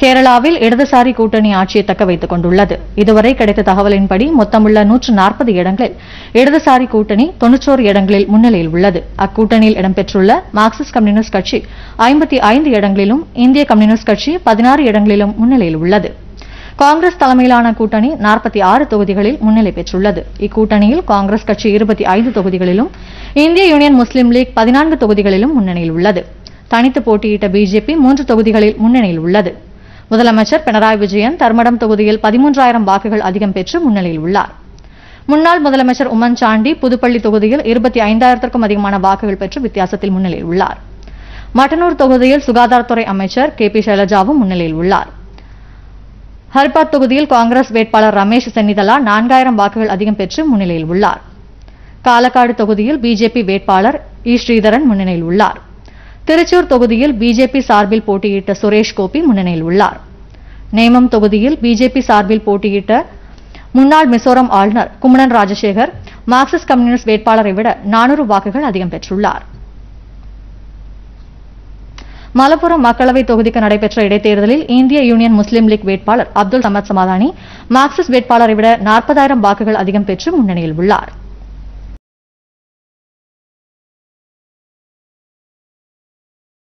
கேரளாவில் இடதுசாரி கூட்டணி ஆட்சியை தக்க வைத்துக் கொண்டுள்ளது இதுவரை கிடைத்த தகவலின்படி மொத்தமுள்ள நூற்று நாற்பது இடங்களில் இடதுசாரி கூட்டணி தொன்னூற்றோரு இடங்களில் முன்னிலையில் உள்ளது அக்கூட்டணியில் இடம்பெற்றுள்ள மார்க்சிஸ்ட் கம்யூனிஸ்ட் கட்சி ஐம்பத்தி ஐந்து இடங்களிலும் இந்திய கம்யூனிஸ்ட் கட்சி பதினாறு இடங்களிலும் முன்னிலையில் உள்ளது காங்கிரஸ் தலைமையிலான கூட்டணி நாற்பத்தி ஆறு தொகுதிகளில் முன்னிலை பெற்றுள்ளது இக்கூட்டணியில் காங்கிரஸ் கட்சி இருபத்தி ஐந்து தொகுதிகளிலும் இந்திய யூனியன் முஸ்லீம் லீக் பதினான்கு தொகுதிகளிலும் முன்னணியில் உள்ளது தனித்து போட்டியிட்ட பிஜேபி மூன்று தொகுதிகளில் முன்னணியில் உள்ளது முதலமைச்சர் பினராயி விஜயன் தர்மடம் தொகுதியில் பதிமூன்றாயிரம் வாக்குகள் அதிகம் பெற்று முன்னிலையில் உள்ளார் முன்னாள் முதலமைச்சர் உமன் சாண்டி புதுப்பள்ளி தொகுதியில் இருபத்தி ஐந்தாயிரத்திற்கும் அதிகமான வாக்குகள் பெற்று வித்தியாசத்தில் முன்னிலையில் உள்ளார் மட்டனூர் தொகுதியில் சுகாதாரத்துறை அமைச்சர் கே பி சைலஜாவும் முன்னிலையில் உள்ளார் ஹர்பாத் தொகுதியில் காங்கிரஸ் வேட்பாளர் ரமேஷ் சென்னிதலா நான்காயிரம் வாக்குகள் அதிகம் பெற்று முன்னிலையில் உள்ளார் காலக்காடு தொகுதியில் பிஜேபி வேட்பாளர் இ ஸ்ரீதரன் முன்னிலையில் உள்ளார் திருச்சூர் தொகுதியில் பிஜேபி சார்பில் போட்டியிட்ட சுரேஷ் கோபி முன்னணியில் உள்ளார் நேமம் தொகுதியில் பிஜேபி சார்பில் போட்டியிட்ட முன்னாள் மிசோரம் ஆளுநர் குமணன் ராஜசேகர் மார்க்சிஸ்ட் கம்யூனிஸ்ட் வேட்பாளரை விட நானூறு வாக்குகள் அதிகம் பெற்றுள்ளார் மலப்புரம் மக்களவைத் தொகுதிக்கு நடைபெற்ற இடைத்தேர்தலில் இந்திய யூனியன் முஸ்லீம் லீக் வேட்பாளர் அப்துல் சமத் சமாதானி மார்க்சிஸ்ட் வேட்பாளரை விட நாற்பதாயிரம் வாக்குகள் அதிகம் பெற்று முன்னணியில் உள்ளார்